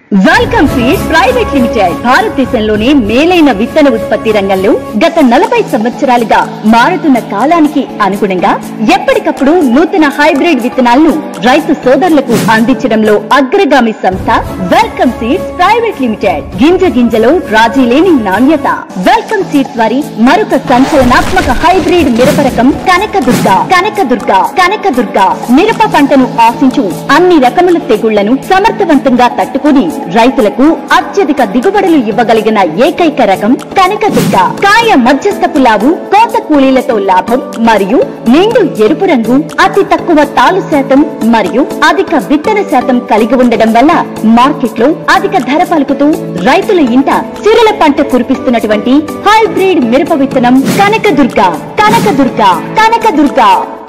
welcome seeds private limited భారతదేశంలోనే మేలైన విత్తన ఉత్పత్తి రంగంలో గత నలభై సంవత్సరాలుగా మారుతున్న కాలానికి అనుగుణంగా ఎప్పటికప్పుడు నూతన హైబ్రిడ్ విత్తనాలను రైతు సోదరులకు అందించడంలో అగ్రగామి సంస్థ వెల్కమ్ సీడ్స్ ప్రైవేట్ లిమిటెడ్ గింజ గింజలో రాజీ లేని నాణ్యత వెల్కమ్ సీడ్స్ వారి మరొక సంచలనాత్మక హైబ్రిడ్ మిరప రకం కనకదుర్గ కనకదుర్గ కనకదుర్గ మిరప పంటను ఆశించు అన్ని రకముల తెగుళ్లను సమర్థవంతంగా తట్టుకుని రైతులకు అత్యధిక దిగుబడులు ఇవ్వగలిగిన ఏకైక రకం కనకదుర్గ కాయ మధ్యస్థపు లావు కోత కూలీలతో లాభం మరియు నిండు ఎరుపు రంగు అతి తక్కువ తాలు శాతం మరియు అధిక విత్తన శాతం కలిగి ఉండడం వల్ల మార్కెట్ లో అధిక ధర పలుకుతూ రైతుల ఇంట సిరుల పంట కురిపిస్తున్నటువంటి హైబ్రిడ్ మిరప విత్తనం కనకదుర్గ కనకదుర్గ కనకదుర్గ